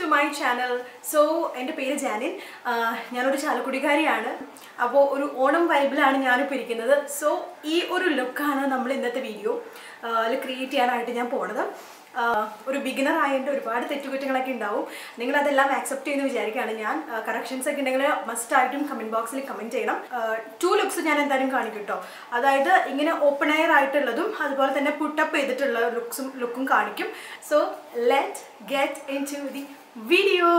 My channel so എൻ്റെ പേര് ജാനിൻ ആഹ് ഞാനൊരു ചാലക്കുടിക്കാരിയാണ് അപ്പോൾ ഒരു ഓണം വൈബിലാണ് ഞാനിപ്പോൾ ഇരിക്കുന്നത് സോ ഈ ഒരു ലുക്കാണ് നമ്മൾ ഇന്നത്തെ വീഡിയോ ക്രിയേറ്റ് ചെയ്യാനായിട്ട് ഞാൻ പോണത് ആഹ് ഒരു ബിഗിനർ ആയതുകൊണ്ട് ഒരുപാട് തെറ്റുകുറ്റങ്ങളൊക്കെ ഉണ്ടാവും നിങ്ങൾ അതെല്ലാം ആക്സെപ്റ്റ് ചെയ്യുമെന്ന് വിചാരിക്കുകയാണ് ഞാൻ കറക്ഷൻസ് ഒക്കെ ഉണ്ടെങ്കിൽ മസ്റ്റ് ആയിട്ടും കമൻറ്റ് ബോക്സിൽ കമൻറ്റ് ചെയ്യണം ടു ലുക്സ് ഞാൻ എന്തായാലും കാണിക്കും കേട്ടോ അതായത് ഇങ്ങനെ ഓപ്പൺ എയർ ആയിട്ടുള്ളതും അതുപോലെ തന്നെ പുട്ടപ്പ് ചെയ്തിട്ടുള്ള ലുക്സും ലുക്കും കാണിക്കും so let get into the video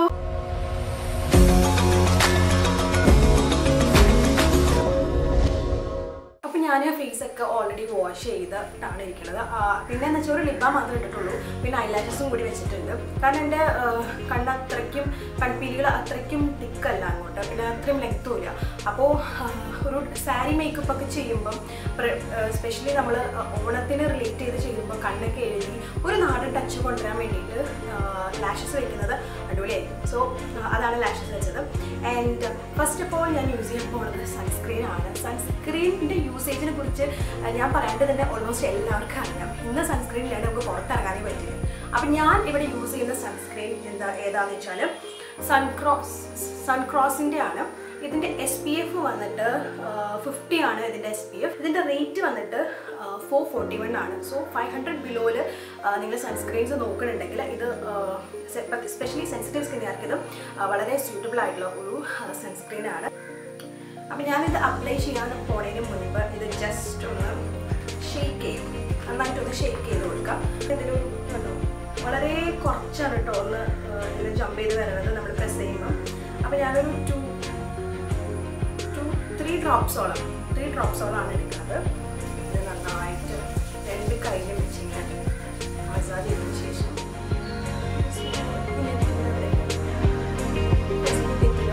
അപ്പോൾ ഞാൻ ഫേസ് ഒക്കെ ഓൾറെഡി വാഷ് ചെയ്തിട്ടാണ് ഇരിക്കുന്നത് ആ, പിന്നെ എന്ന് വെച്ചാൽ ഒരു ലിബ മാത്രമേ ഇട്ടിട്ടുള്ളൂ പിന്നെ ഐലാഷസും കൂടി വെച്ചിട്ടുണ്ട് കാരണം എൻ്റെ കണ്ണ് അത്രയ്ക്കും കൺപീലികൾ അത്രയ്ക്കും തിക്കല്ല അങ്ങോട്ട് പിന്നെ അത്രയും ലെങ്ത്തും ഇല്ല അപ്പോൾ ഒരു സാരി മേക്കപ്പ് ഒക്കെ ചെയ്യുമ്പം സ്പെഷ്യലി നമ്മൾ ഓണത്തിന് റിലേറ്റ് ചെയ്ത് ചെയ്യുമ്പോൾ കണ്ണൊക്കെ എഴുതി ഒരു നാടൻ ടച്ച് കൊണ്ടുവരാൻ വേണ്ടിയിട്ട് ലാഷസ് വെക്കുന്നത് അടിപൊളിയായിരിക്കും സോ അതാണ് ലാഷസ് വെച്ചത് ആൻഡ് ഫസ്റ്റ് ഓഫ് ഓൾ ഞാൻ യൂസ് ചെയ്യാൻ പോകുന്നത് സൺസ്ക്രീൻ ആണ് സൺസ്ക്രീനിൻ്റെ യൂസേജിനെ കുറിച്ച് ഞാൻ പറയേണ്ടത് തന്നെ ഓൾമോസ്റ്റ് എല്ലാവർക്കും അറിയാം ഇന്ന് സൺസ്ക്രീൻ ഇല്ലാണ്ട് നമുക്ക് പുറത്തിറങ്ങാനേ പറ്റില്ല അപ്പം ഞാൻ ഇവിടെ യൂസ് ചെയ്യുന്ന സൺസ്ക്രീൻ എന്താ ഏതാണെന്ന് വെച്ചാൽ സൺക്രോസ് സൺക്രോസിൻ്റെ ആണ് ഇതിൻ്റെ എസ് പി എഫ് വന്നിട്ട് ഫിഫ്റ്റി ആണ് ഇതിൻ്റെ എസ് പി എഫ് ഇതിൻ്റെ റേറ്റ് വന്നിട്ട് ഫോർ ഫോർട്ടി വൺ ആണ് സോ ഫൈവ് ഹൺഡ്രഡ് ബിലോയിൽ നിങ്ങൾ സൺസ്ക്രീൻസ് നോക്കുന്നുണ്ടെങ്കിൽ ഇത് സ്പെഷ്യലി സെൻസിറ്റീവ് സ്കിന്നുകാർക്ക് ഇത് ആ, വളരെ സ്യൂട്ടബിൾ ആയിട്ടുള്ള ഒരു സൺസ്ക്രീൻ ആണ് അപ്പം ഞാനിത് അപ്ലൈ ചെയ്യാൻ പോണതിന് മുൻപ് ഇത് ജസ്റ്റ് ഒന്ന് ഷേക്ക് ചെയ്യും നന്നായിട്ടൊന്ന് ഷേക്ക് ചെയ്ത് കൊടുക്കാം ഇതിലൊരു കണ്ടോ വളരെ കുറച്ചാണ് കേട്ടോ ഒന്ന് ആ, ഇത് ജമ്പ് ചെയ്ത് വരുന്നത് നമ്മൾ പ്രസ് ചെയ്യുമ്പോൾ അപ്പോൾ ഞാനൊരു ടു ടു ത്രീ ഡ്രോപ്സോളം ത്രീ ഡ്രോപ്സോളാണ് എടുക്കുന്നത് ഇത് നന്നായിട്ട് രണ്ട് കൈയിലും വെച്ച് ഇങ്ങനെ മസാജ് ചെയ്തതിന് ശേഷം പിന്നെ ഇവിടെ ഇവിടെ തെറ്റില്ല.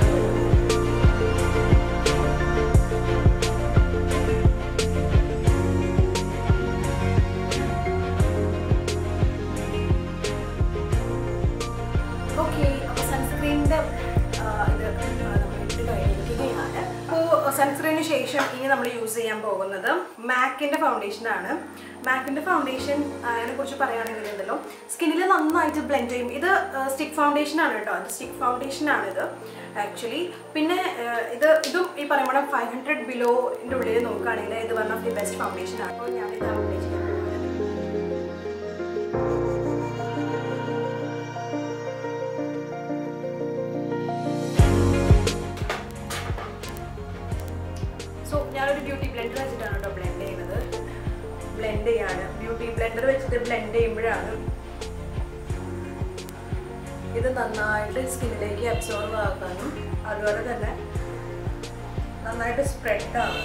ഓക്കെ അപ്പോൾ സൺസ്ക്രീനിൻ്റെ ഇത് നമ്മൾ ഇട്ട് കഴിഞ്ഞിരിക്കുകയാണ് അപ്പോൾ സൺസ്ക്രീനിന് ശേഷം ഇനി നമ്മൾ യൂസ് ചെയ്യാൻ പോകുന്നത് മാക്കിൻ്റെ ഫൗണ്ടേഷനാണ് മാക്കിൻ്റെ ഫൗണ്ടേഷൻ അതിനെ കുറിച്ച് പറയുകയാണെങ്കിൽ ഉണ്ടല്ലോ സ്കിന്നിൽ നന്നായിട്ട് ബ്ലെൻഡ് ചെയ്യും ഇത് സ്റ്റിക്ക് ഫൗണ്ടേഷൻ ആണ് കേട്ടോ അത് സ്റ്റിക്ക് ഫൗണ്ടേഷൻ ആണ് ഇത് ആക്ച്വലി പിന്നെ ആ, ഇത് ഇതും ഈ പറയുമ്പോൾ ഫൈവ് ഹൺഡ്രഡ് ബിലോൻ്റെ ഉള്ളിൽ നോക്കുകയാണെങ്കിൽ ഇത് one of the best foundation ആണ് അപ്പോൾ ഞാനിത് അപ്ലൈ ചെയ്യാൻ പോകുന്നത് സോ ഞാനൊരു ബ്യൂട്ടി ബ്ലെൻഡർ വെച്ചിട്ടാണ് കേട്ടോ ബ്ലെൻഡ് ചെയ്യുന്നത് ബ്ലെൻഡ് ചെയ്യാണ് ബ്യൂട്ടി ബ്ലെൻഡർ വെച്ചിട്ട് ബ്ലെൻഡ് ചെയ്യുമ്പോഴാണ് ഇത് നന്നായിട്ട് സ്കിന്നിലേക്ക് അബ്സോർവ് ആക്കാനും അതുപോലെ തന്നെ നന്നായിട്ട് സ്പ്രെഡ് ആവും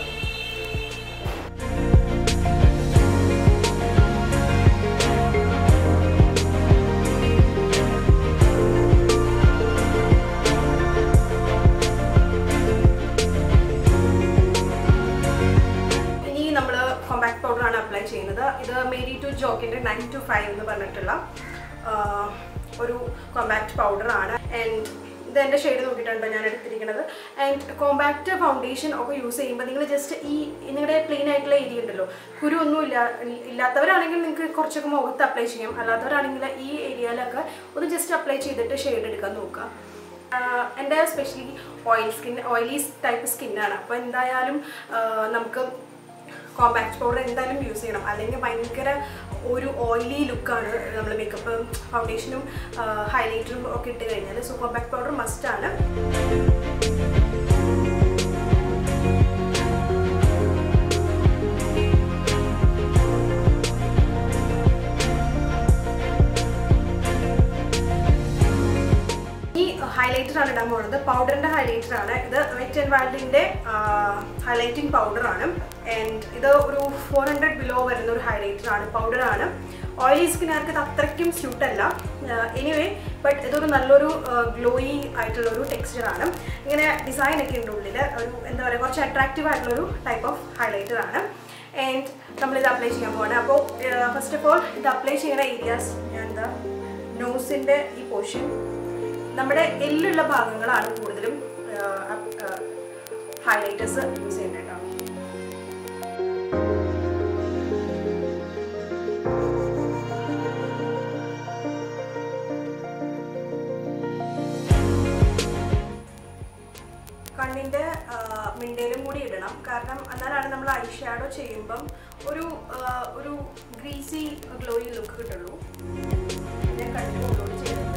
ഇനി നമ്മൾ കോമ്പാക്ട് പൗഡർ ആണ് അപ്ലൈ ചെയ്യുന്നത് ഇത് മേരി ടു ജോക്കിൻ്റെ നയൻ ടു ഫൈവ് എന്ന് പറഞ്ഞിട്ടുള്ള ആ, ഒരു കോമ്പാക്ട് പൗഡർ ആണ് ആൻഡ് ഇത് എൻ്റെ ഷെയ്ഡ് നോക്കിയിട്ടുണ്ടോ ഞാൻ എടുത്തിരിക്കുന്നത് ആൻഡ് കോമ്പാക്ട് ഫൗണ്ടേഷൻ ഒക്കെ യൂസ് ചെയ്യുമ്പോൾ നിങ്ങൾ ജസ്റ്റ് ഈ നിങ്ങളുടെ പ്ലെയിൻ ആയിട്ടുള്ള ഏരിയ ഉണ്ടല്ലോ കുരു ഒന്നും ഇല്ല ഇല്ലാത്തവരാണെങ്കിൽ നിങ്ങൾക്ക് കുറച്ചൊക്കെ മുഖത്ത് അപ്ലൈ ചെയ്യാം അല്ലാത്തവരാണെങ്കിൽ ഈ ഏരിയയിലൊക്കെ ഒന്ന് ജസ്റ്റ് അപ്ലൈ ചെയ്തിട്ട് ഷെയ്ഡ് എടുക്കാൻ നോക്കുക ആഹ് എൻ്റെ specially oil skin oily type സ്കിന്നാണ് അപ്പോൾ എന്തായാലും ആഹ് നമുക്ക് കോമ്പാക്ട് പൗഡർ എന്തായാലും യൂസ് ചെയ്യണം അല്ലെങ്കിൽ ഭയങ്കര ഒരു ഓയിലി ലുക്കാണ് നമ്മൾ മേക്കപ്പ് ഫൗണ്ടേഷനും ഹൈലൈറ്ററും ഒക്കെ ഇട്ട് കഴിഞ്ഞാൽ സോ കോമ്പാക്ട് പൗഡർ മസ്റ്റാണ് ഈ ഹൈലൈറ്റർ ആണ് ഇടാൻ പോകുന്നത് പൗഡറിന്റെ ഹൈലൈറ്റർ ആണ് ഇത് വെറ്റ് ആൻഡ് വൈൽഡിന്റെ ഹൈലൈറ്റിംഗ് പൗഡർ ആണ് ആൻഡ് ഇത് ഒരു ഫോർ ഹൺഡ്രഡ് ബിലോ വരുന്ന ഒരു ഹൈലൈറ്റർ ആണ് പൗഡർ ആണ് ഓയിലി സ്കിന്നുകാർക്ക് ഇത് അത്രയ്ക്കും സ്യൂട്ട് അല്ല എനിവേ ബട്ട് ഇതൊരു നല്ലൊരു ഗ്ലോയി ആയിട്ടുള്ള ഒരു ടെക്സ്ചർ ആണ് ഇങ്ങനെ ഡിസൈൻ ഒക്കെ ഉണ്ട് ഉള്ളിൽ ഒരു എന്താ പറയുക കുറച്ച് അട്രാക്റ്റീവ് ആയിട്ടുള്ളൊരു ടൈപ്പ് ഓഫ് ഹൈലൈറ്റർ ആണ് ആൻഡ് നമ്മളിത് അപ്ലൈ ചെയ്യാൻ പോവാണ് അപ്പോൾ ഫസ്റ്റ് ഓഫ് ഓൾ ഇത് അപ്ലൈ ചെയ്യുന്ന ഏരിയാസ് ഞാൻ എന്താ നോസിൻ്റെ ഈ പോർഷൻ നമ്മുടെ എല്ലുള്ള ഭാഗങ്ങളാണ് കൂടുതലും ഹൈലൈറ്റേഴ്സ് യൂസ് ചെയ്യുന്നത് കേട്ടോ കണ്ണിൻ്റെ മിണ്ടയിലും കൂടി ഇടണം കാരണം എന്നാലാണ് നമ്മൾ ഐ ഷാഡോ ചെയ്യുമ്പം ഒരു ആ, ഒരു ഗ്രീസി ഗ്ലോയി ലുക്ക് കിട്ടുള്ളൂ ഞാൻ കണ്ണിന് മുകളിലോട്ട് ചെയ്തിട്ടുണ്ട്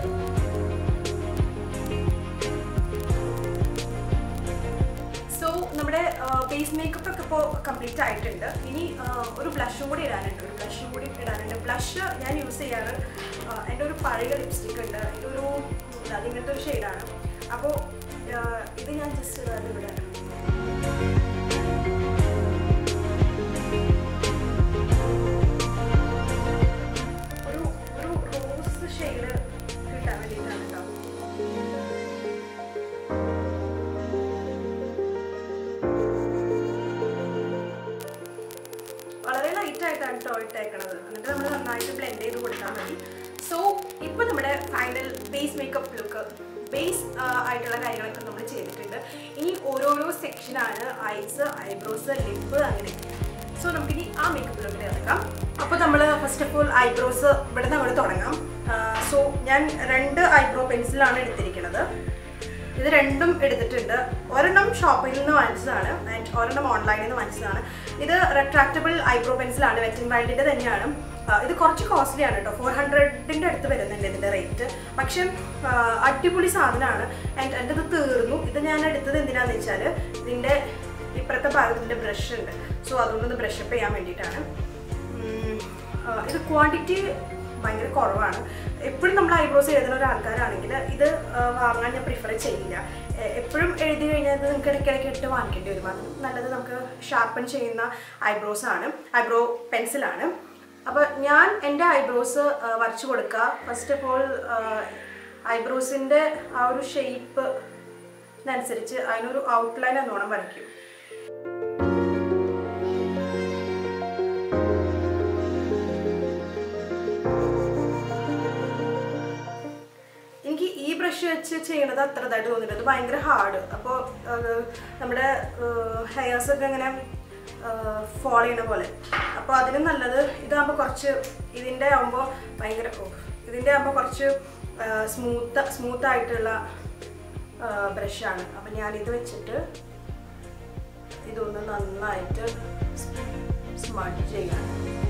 സോ നമ്മുടെ ബേസ് മേക്കപ്പ് ഒക്കെ ഇപ്പോൾ കംപ്ലീറ്റ് ആയിട്ടുണ്ട് ഇനി ആ, ഒരു ബ്ലഷും കൂടി ഇടാനുണ്ട് ഒരു ബ്ലഷും കൂടി ഇടാനുണ്ട് ബ്ലഷ് ഞാൻ യൂസ് ചെയ്യാറ് ആ, എൻ്റെ ഒരു പഴയ ലിപ്സ്റ്റിക് ഉണ്ട് ഇതൊരു ഉം, അതിങ്ങനത്തെ ഒരു ഷെയ്ഡാണ് അപ്പോൾ ഇത് ഞാൻ ജസ്റ്റ് ഇടാതെ ഇവിടെ ഒരു ഒരു റോസ് ഷെയ്ഡ് കിട്ടാൻ വേണ്ടിയിട്ടാണ് കേട്ടോ വളരെ ലൈറ്റ് ആയിട്ടാണ് കേട്ടോ ഇട്ടേക്കണത് എന്നിട്ട് നമ്മൾ നന്നായിട്ട് ബ്ലെൻഡ് ചെയ്ത് കൊടുത്താൽ മതി സോ ഇപ്പോൾ നമ്മുടെ final base makeup look base ആയിട്ടുള്ള കാര്യങ്ങളൊക്കെ നമ്മൾ ചെയ്തിട്ടുണ്ട് ഇനി ഓരോരോ സെക്ഷനാണ് ഐസ് ഐബ്രോസ് ലിപ്പ് അങ്ങനെ സോ നമുക്കിനി ആ മേക്കപ്പ് ലുക്കിൽ ഇറക്കാം അപ്പോൾ നമ്മൾ ഫസ്റ്റ് ഓഫ് ഓൾ ഐബ്രോസ് ഇവിടെ നിന്ന് അങ്ങോട്ട് തുടങ്ങാം സോ ഞാൻ രണ്ട് ഐബ്രോ പെൻസിലാണ് എടുത്തിരിക്കുന്നത് ഇത് രണ്ടും എടുത്തിട്ടുണ്ട് ഒരെണ്ണം ഷോപ്പിൽ നിന്ന് വാങ്ങിച്ചതാണ് ആൻഡ് ഒരെണ്ണം ഓൺലൈനിൽ നിന്ന് വാങ്ങിച്ചതാണ് ഇത് റെട്രാക്റ്റബിൾ ഐബ്രോ പെൻസിലാണ് വെറ്റിൻ വൈൽഡിൻ്റെ തന്നെയാണ് ആ, ഇത് കുറച്ച് കോസ്റ്റ്ലി ആണ് കേട്ടോ ഫോർ ഹൺഡ്രഡിൻ്റെ അടുത്ത് വരുന്നുണ്ട് ഇതിൻ്റെ റേറ്റ് പക്ഷെ ആ, അടിപൊളി സാധനമാണ് ആൻഡ് എൻ്റെ ഇത് തീർന്നു ഇത് ഞാൻ എടുത്തത് എന്തിനാന്ന് വെച്ചാൽ ഇതിൻ്റെ ഇപ്പുറത്തെ ഭാഗത്തിൻ്റെ ബ്രഷ് ഉണ്ട് സോ അതുകൊണ്ടൊന്ന് ബ്രഷ് അപ്പ് ചെയ്യാൻ വേണ്ടിയിട്ടാണ് ഉം, ആ, ഇത് ക്വാണ്ടിറ്റി ഭയങ്കര കുറവാണ് എപ്പോഴും നമ്മൾ ഐബ്രോസ് എഴുതുന്ന ഒരാൾക്കാരാണെങ്കിൽ ഇത് ആ, വാങ്ങാൻ ഞാൻ പ്രിഫർ ചെയ്യില്ല എ- എപ്പോഴും എഴുതി കഴിഞ്ഞാൽ ഇത് നിങ്ങൾക്ക് ഇടയ്ക്കിടയ്ക്ക് ഇട്ട് വാങ്ങിക്കേണ്ടി വരും അത് നല്ലത് നമുക്ക് ഷാർപ്പൺ ചെയ്യുന്ന ഐബ്രോസ് ആണ് ഐബ്രോ പെൻസിലാണ് അപ്പോൾ ഞാൻ എൻ്റെ ഐബ്രോസ് വരച്ചു കൊടുക്കുക ഫസ്റ്റ് ഓഫ് ഓൾ ഐബ്രോസിൻ്റെ ആ ഒരു ഷേപ്പ് അനുസരിച്ച് അതിനൊരു ഔട്ട്ലൈൻ എന്നോണം വരയ്ക്കും എനിക്ക് ഈ ബ്രഷ് വെച്ച് ചെയ്യണത് അത്ര ഇതായിട്ട് തോന്നിയില്ല അത് ഭയങ്കര ഹാർഡ് അപ്പോൾ നമ്മുടെ ഹെയർസ് ഒക്കെ ഇങ്ങനെ ഫോൾ ചെയ്യണ പോലെ അപ്പോൾ അതിന് നല്ലത് ഇതാകുമ്പോൾ കുറച്ച് ഇതിൻ്റെ ആകുമ്പോൾ ഭയങ്കര ഓ, ഇതിൻ്റെ ആകുമ്പോൾ കുറച്ച് സ്മൂത്ത് സ്മൂത്ത് ആയിട്ടുള്ള ബ്രഷാണ് അപ്പം ഞാനിത് വെച്ചിട്ട് ഇതൊന്ന് നന്നായിട്ട് സ്മഡ് ചെയ്യണം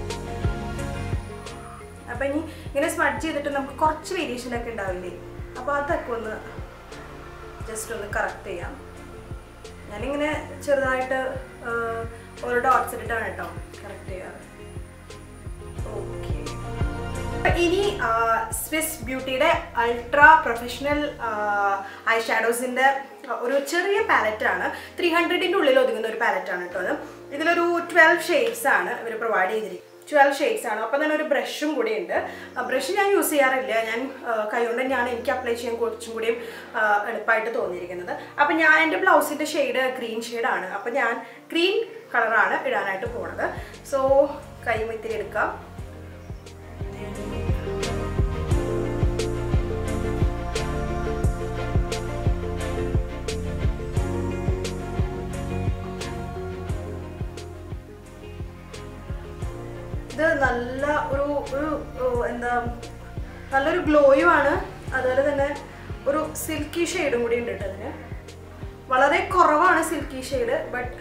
അപ്പം ഇനി ഇങ്ങനെ സ്മഡ് ചെയ്തിട്ട് നമുക്ക് കുറച്ച് വേരിയേഷൻ ഒക്കെ ഉണ്ടാവില്ലേ അപ്പോൾ അതൊക്കെ ഒന്ന് ജസ്റ്റ് ഒന്ന് കറക്റ്റ് ചെയ്യാം ഞാനിങ്ങനെ ചെറുതായിട്ട് ആ, ഓരോ ഡോട്ട്സ് ഇട്ടിട്ടാണ് കേട്ടോ കറക്റ്റ് ചെയ്യാറ് ഓക്കെ ഇനി സ്വിസ് ബ്യൂട്ടിയുടെ അൾട്രാ പ്രൊഫഷണൽ ഐ ഷാഡോസിൻ്റെ ഒരു ചെറിയ പാലറ്റാണ് ത്രീ ഹൺഡ്രഡിൻ്റെ ഉള്ളിൽ ഒതുങ്ങുന്ന ഒരു പാലറ്റാണ് കേട്ടോ അത് ഇതിലൊരു ട്വൽവ് ഷെയ്ഡ്സ് ആണ് ഇവർ പ്രൊവൈഡ് ചെയ്തിരിക്കുന്നത് ട്വൽവ് ഷെയ്ഡ്സ് ആണ് അപ്പം തന്നെ ഒരു ബ്രഷും കൂടി ഉണ്ട് ബ്രഷ് ഞാൻ യൂസ് ചെയ്യാറില്ല ഞാൻ ആ, കൈകൊണ്ട് തന്നെയാണ് എനിക്ക് അപ്ലൈ ചെയ്യാൻ കുറച്ചും കൂടിയും ആ, എളുപ്പമായിട്ട് തോന്നിയിരിക്കുന്നത് അപ്പം ഞാൻ എൻ്റെ ബ്ലൗസിൻ്റെ ഷെയ്ഡ് ഗ്രീൻ ഷെയ്ഡാണ് അപ്പം ഞാൻ ഗ്രീൻ കളറാണ് ഇടാനായിട്ട് പോണത് സോ കൈ ഇത്തിരി എടുക്കാം ഇത് നല്ല ഒരു ഒരു ഏർ, എന്താ നല്ലൊരു ഗ്ലോയും ആണ് അതുപോലെ തന്നെ ഒരു സിൽക്കി ഷെയ്ഡും കൂടി ഉണ്ട് കേട്ടോ അതിന് വളരെ കുറവാണ് സിൽക്കി ഷെയ്ഡ് ബട്ട്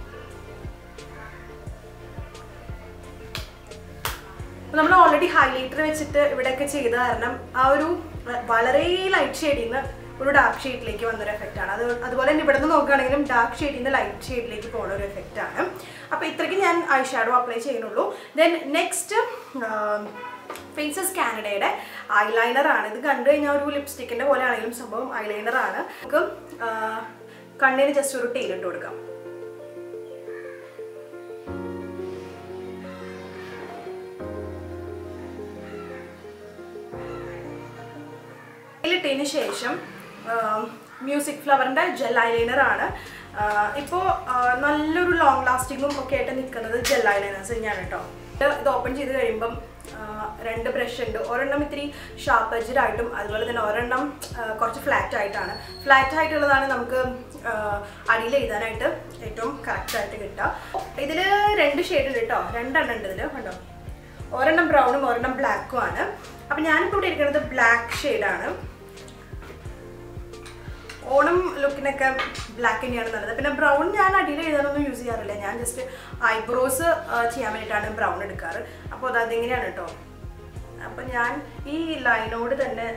നമ്മൾ ഓൾറെഡി ഹൈലൈറ്റർ വെച്ചിട്ട് ഇവിടെയൊക്കെ ചെയ്ത കാരണം ആ ഒരു വ- വളരെ ലൈറ്റ് ഷെയ്ഡിൽ നിന്ന് ഒരു ഡാർക്ക് ഷെയ്ഡിലേക്ക് വന്നൊരു എഫക്റ്റ് ആണ് അത് അതുപോലെ തന്നെ ഇവിടെ നിന്ന് നോക്കുകയാണെങ്കിലും ഡാർക്ക് ഷെയ്ഡിൽ നിന്ന് ലൈറ്റ് ഷെയ്ഡിലേക്ക് പോകുന്ന ഒരു എഫക്റ്റ് ആണ് അപ്പോൾ ഇത്രയ്ക്ക് ഞാൻ ഐ ഷാഡോ അപ്ലൈ ചെയ്യുന്നുള്ളൂ ദെൻ നെക്സ്റ്റ് ഫേസസ് കാനഡയുടെ ഐലൈനർ ആണ് ഇത് കണ്ടു കഴിഞ്ഞാൽ ഒരു ലിപ്സ്റ്റിക്കിൻ്റെ പോലെ ആണെങ്കിലും സംഭവം ഐലൈനർ ആണ് നമുക്ക് ആ, കണ്ണിന് ജസ്റ്റ് ഒരു ടീൽ ഇട്ട് കൊടുക്കാം ഇട്ടതിന് ശേഷം മ്യൂസിക് ഫ്ലവറിൻ്റെ ജെൽ ഐലൈനർ ആണ് ഇപ്പോൾ നല്ലൊരു ലോങ് ലാസ്റ്റിങ്ങും ഒക്കെ ആയിട്ട് നിൽക്കുന്നത് ജെൽ ഐലൈനേഴ്സ് തന്നെയാണ് കേട്ടോ ഇത് ഇത് ഓപ്പൺ ചെയ്ത് കഴിയുമ്പം ആ, രണ്ട് ബ്രഷ് ഉണ്ട് ഒരെണ്ണം ഇത്തിരി ഷാർപ്പ് എഡ്ജഡ് ആയിട്ടും അതുപോലെ തന്നെ ഒരെണ്ണം ആ, കുറച്ച് ഫ്ലാറ്റ് ആയിട്ടാണ് ഫ്ലാറ്റ് ആയിട്ടുള്ളതാണ് നമുക്ക് ആ, അടിയിൽ എഴുതാനായിട്ട് ഏറ്റവും കറക്റ്റ് ആയിട്ട് കിട്ടുക ഇതിൽ രണ്ട് ഷെയ്ഡ് ഉണ്ട് കേട്ടോ രണ്ടെണ്ണം ഉണ്ട് ഇതിൽ കണ്ടോ ഒരെണ്ണം ബ്രൗണും ഒരെണ്ണം ബ്ലാക്കും ആണ് അപ്പം ഞാനിപ്പോൾ ഇവിടെ ഇരിക്കുന്നത് ബ്ലാക്ക് ഷെയ്ഡാണ് ഓണം ലുക്കിന് വൈറ്റിനൊക്കെ ബ്ലാക്ക് തന്നെയാണ് നല്ലത് പിന്നെ ബ്രൗൺ ഞാൻ അടിയിൽ എഴുതാനൊന്നും യൂസ് ചെയ്യാറില്ല ഞാൻ ജസ്റ്റ് ഐബ്രോസ് ചെയ്യാൻ വേണ്ടിയിട്ടാണ് ബ്രൗൺ എടുക്കാറ് അപ്പോൾ അത് അതിങ്ങനെയാണ് കേട്ടോ അപ്പം ഞാൻ ഈ ലൈനോട് തന്നെ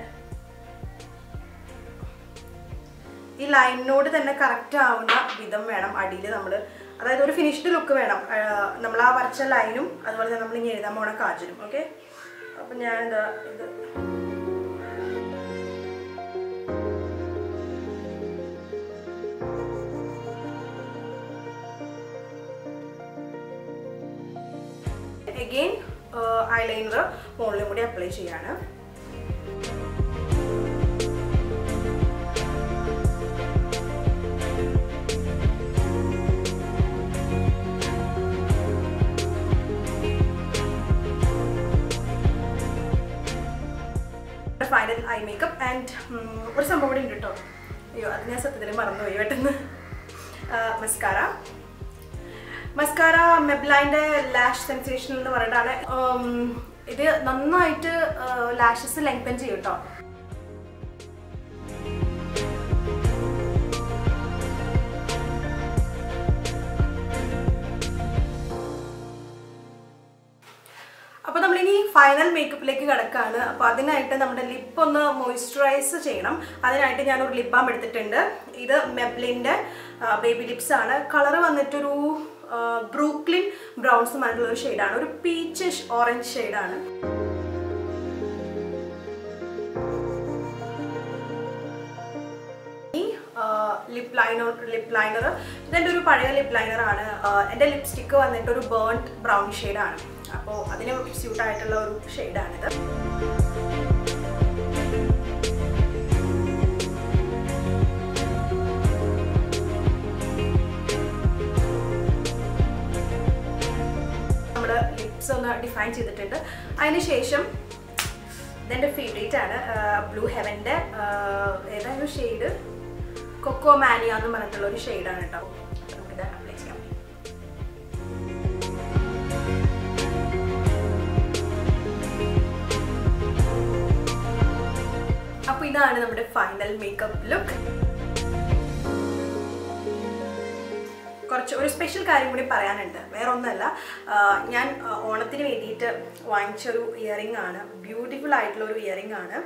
ഈ ലൈനിനോട് തന്നെ കറക്റ്റ് ആവുന്ന വിധം വേണം അടിയിൽ നമ്മൾ അതായത് ഒരു ഫിനിഷ്ഡ് ലുക്ക് വേണം നമ്മൾ ആ വരച്ച ലൈനും അതുപോലെ തന്നെ നമ്മൾ ഇനി എഴുതാൻ പോണ കാജലും ഓക്കെ അപ്പം ഞാൻ എന്താ ഇത് എഗെയിൻ ഐലൈനർ മുകളിലും കൂടി അപ്ലൈ ചെയ്യാണ് ഫൈനൽ ഐ മേക്കപ്പ് ആൻഡ് ഒരു സംഭവം കൂടി ഉണ്ട് കേട്ടോ അയ്യോ അത് ഞാൻ സത്യത്തിൽ മറന്നുപോയി പെട്ടെന്ന് മസ്കാര മസ്കാര മെബ്ലൈൻ്റെ ലാഷ് സെൻസേഷൻ എന്ന് പറഞ്ഞിട്ടാണ് ഉം, ഇത് നന്നായിട്ട് ലാഷസ് ലെങ്തൻ ചെയ്യും കേട്ടോ അപ്പോൾ നമ്മളിനി ഫൈനൽ മേക്കപ്പിലേക്ക് കിടക്കുകയാണ് അപ്പോൾ അതിനായിട്ട് നമ്മുടെ ലിപ്പ് ഒന്ന് മോയ്സ്ചറൈസ് ചെയ്യണം അതിനായിട്ട് ഞാനൊരു ലിപ് ബാം എടുത്തിട്ടുണ്ട് ഇത് മെബ്ലിൻ്റെ ബേബി ലിപ്സ് ആണ് കളർ വന്നിട്ടൊരു ബ്രൂക്ലിൻ ബ്രൗൺസ് പറഞ്ഞിട്ടുള്ള ഒരു ഷെയ്ഡാണ് ഒരു പീച്ചിഷ് ഓറഞ്ച് ഷെയ്ഡാണ് ഈ ലിപ് ലൈനർ ലിപ് ലൈനർ ഇതെൻ്റെ ഒരു പഴയ ലിപ് ലൈനറാണ് എൻ്റെ ലിപ്സ്റ്റിക്ക് വന്നിട്ട് ഒരു ബേൺഡ് ബ്രൗൺ ഷെയ്ഡാണ് അപ്പോൾ അതിന് സ്യൂട്ട് ആയിട്ടുള്ള ഒരു ഷെയ്ഡാണിത് നമ്മൾ ലിപ്സ് ഒന്ന് ഡിഫൈൻ ചെയ്തിട്ടുണ്ട് അതിന് ശേഷം ഇതെൻ്റെ ഫേവറേറ്റ് ആണ് ബ്ലൂ ഹെവൻ്റെ ഏതായാലും ഷെയ്ഡ് കൊക്കോ മാനിയ എന്ന് പറഞ്ഞിട്ടുള്ള ഒരു ഷെയ്ഡാണ് കേട്ടോ അപ്പോൾ നമുക്കിത് അപ്ലൈ ചെയ്യാം അപ്പോൾ ഇതാണ് നമ്മുടെ ഫൈനൽ മേക്കപ്പ് ലുക്ക് കുറച്ച് ഒരു സ്പെഷ്യൽ കാര്യം കൂടി പറയാനുണ്ട് വേറെ ഒന്നല്ല ആഹ് ഞാൻ ആഹ് ഓണത്തിന് വേണ്ടിയിട്ട് വാങ്ങിച്ചൊരു ഇയറിംഗ് ആണ് ബ്യൂട്ടിഫുൾ ആയിട്ടുള്ള ഒരു ഇയറിംഗ് ആണ്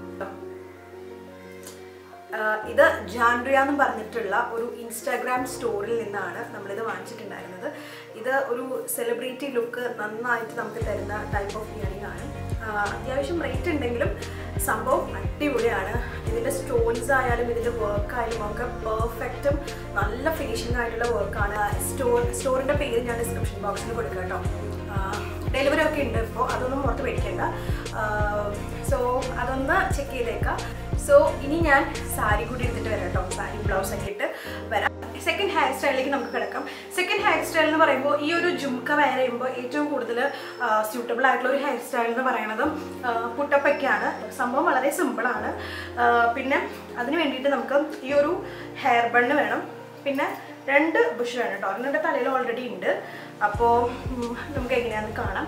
ആഹ് ഇത് ജാൻഡ്രിയ എന്ന് പറഞ്ഞിട്ടുള്ള ഒരു ഇൻസ്റ്റാഗ്രാം സ്റ്റോറിൽ നിന്നാണ് നമ്മളിത് വാങ്ങിച്ചിട്ടുണ്ടായിരുന്നത് ഇത് ഒരു സെലിബ്രിറ്റി ലുക്ക് നന്നായിട്ട് നമുക്ക് തരുന്ന ടൈപ്പ് ഓഫ് ഇയറിംഗ് ആണ് ആഹ് അത്യാവശ്യം റേറ്റ് ഉണ്ടെങ്കിലും സംഭവം അടിപൊളിയാണ് ഇതിൻ്റെ സ്റ്റോൺസ് ആയാലും ഇതിൻ്റെ വർക്ക് ആയാലും ഒക്കെ പെർഫെക്റ്റും നല്ല ഫിനിഷിംഗ് ആയിട്ടുള്ള വർക്കാണ് സ്റ്റോർ സ്റ്റോറിൻ്റെ പേര് ഞാൻ ഡിസ്ക്രിപ്ഷൻ ബോക്സിൽ കൊടുക്കാം കേട്ടോ ഡെലിവറി ഒക്കെ ഉണ്ട് ഇപ്പോൾ അതൊന്നും ഓർത്ത് മേടിക്കേണ്ട സോ അതൊന്ന് ചെക്ക് ചെയ്തേക്കാം സോ ഇനി ഞാൻ സാരി കൂടി എടുത്തിട്ട് വരാം കേട്ടോ സാരി ബ്ലൗസ് ഒക്കെ ഇട്ട് വരാം സെക്കൻഡ് ഹെയർ സ്റ്റൈലിലേക്ക് നമുക്ക് കിടക്കാം സെക്കൻഡ് ഹെയർ സ്റ്റൈൽ എന്ന് പറയുമ്പോൾ ഈ ഒരു ജുംക്ക വെയർ ചെയ്യുമ്പോൾ ഏറ്റവും കൂടുതൽ സ്യൂട്ടബിൾ ആയിട്ടുള്ള ഒരു ഹെയർ സ്റ്റൈൽ എന്ന് പറയുന്നത് പുട്ടപ്പൊക്കെയാണ് സംഭവം വളരെ സിമ്പിളാണ് പിന്നെ അതിന് വേണ്ടിയിട്ട് നമുക്ക് ഈ ഒരു ഹെയർ ബണ്ണ് വേണം പിന്നെ രണ്ട് ബുഷ് വേണം കേട്ടോ അതിൻ്റെ തലയിൽ ഓൾറെഡി ഉണ്ട് അപ്പോൾ നമുക്ക് എങ്ങനെയാണെന്ന് കാണാം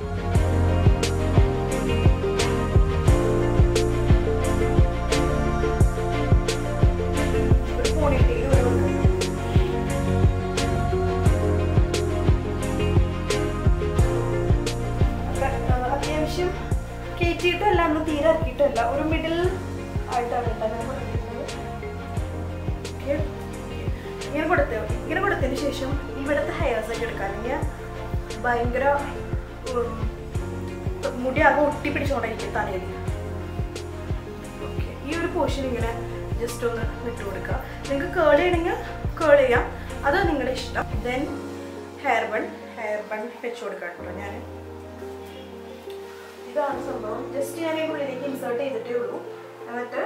ഒരു പോണിറ്റെയിൽ വരുന്നുണ്ട് അപ്പൊ, ആ, അത്യാവശ്യം കയറ്റിയിട്ടല്ല ഒന്ന് തീരെ ഇറക്കിയിട്ടല്ല ഒരു മിഡിൽ ആയിട്ടാണ് കേട്ടോ ഞാൻ കൊടുത്തിരിക്കുന്നത്. Okay. ഇങ്ങനെ കൊടുത്തു ഇങ്ങനെ കൊടുത്തതിന് ശേഷം ഇവിടുത്തെ ഹെയർസ് ഒക്കെ എടുക്കാം അല്ലെങ്കിൽ ഭയങ്കര ഉം, മുടി ആകെ ഒട്ടി പിടിച്ചോണ്ടിരിക്കും തലയിൽ ഓക്കെ ഈ ഒരു പോർഷൻ ഇങ്ങനെ ജസ്റ്റ് ഒന്ന് വിട്ടു കൊടുക്കുക നിങ്ങൾക്ക് കേൾ ചെയ്യണമെങ്കിൽ കേൾ ചെയ്യാം അത് നിങ്ങളുടെ ഇഷ്ടം then hair bun hair bun വെച്ച് കൊടുക്കാം കേട്ടോ ഞാൻ ഇതാണ് സംഭവം ജസ്റ്റ് ഞാൻ ഈ ഉള്ളിലേക്ക് ഇൻസേർട്ട് ചെയ്തിട്ടേ ഉള്ളൂ എന്നിട്ട്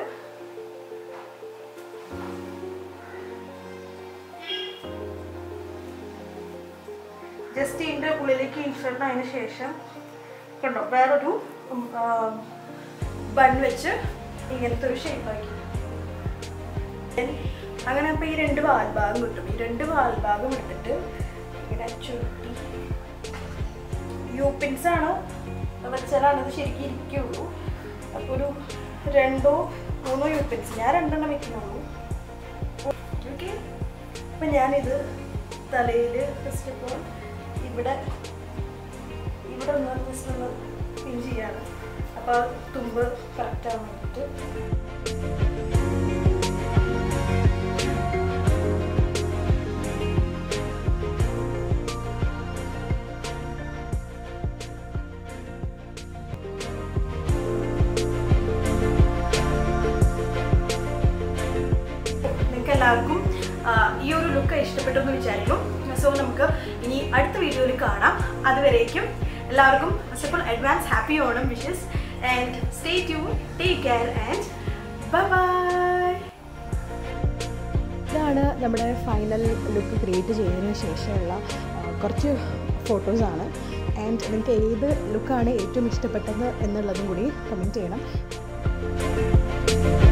ജസ്റ്റ് ഇതിൻ്റെ ഉള്ളിലേക്ക് ഇൻസേർട്ട് ആയതിനു ശേഷം കണ്ടോ വേറൊരു ബൺ വെച്ച് ഇങ്ങനത്തെ ഒരു ഷേപ്പാക്കി അങ്ങനെ അപ്പോൾ ഈ രണ്ട് വാൽഭാഗം കിട്ടും ഈ രണ്ട് വാൽഭാഗം എടുത്തിട്ട് ഇങ്ങനെ ചുരുട്ടി യൂപ്പിൻസ് ആണോ വെച്ചാലാണ് ഇത് ശരിക്കും ഇരിക്കുള്ളൂ അപ്പോൾ ഒരു രണ്ടോ മൂന്നോ യൂപ്പിൻസ് ഞാൻ രണ്ടെണ്ണം വെക്കുന്നുള്ളൂ ഓക്കെ അപ്പം ഞാനിത് തലയിൽ ഫസ്റ്റ് ഓഫ് ഓൾ ഇവിടെ ഇവിടെ ഒന്ന് ജസ്റ്റ് ഒന്ന് പിൻ ചെയ്യാണ് അപ്പോൾ തുമ്പ് കറക്റ്റ് ആവാൻ വേണ്ടിയിട്ട് നിങ്ങൾക്ക് എല്ലാവർക്കും ആ, ഈ ഒരു ലുക്ക് ഇഷ്ടപ്പെട്ടു എന്ന് വിചാരിക്കും സോ നമുക്ക് ഇനി അടുത്ത വീഡിയോയിൽ കാണാം അതുവരേക്കും എല്ലാവർക്കും first of all advance happy Onam wishes and stay tune take care and bye bye ഇതാണ് നമ്മുടെ ഫൈനൽ ലുക്ക് ക്രിയേറ്റ് ചെയ്തതിന് ശേഷമുള്ള ആ, കുറച്ച് ഫോട്ടോസാണ് ആൻഡ് നിങ്ങൾക്ക് ഏത് ലുക്കാണ് ഏറ്റവും ഇഷ്ടപ്പെട്ടത് എന്നുള്ളതും കൂടി കമൻറ്റ് ചെയ്യണം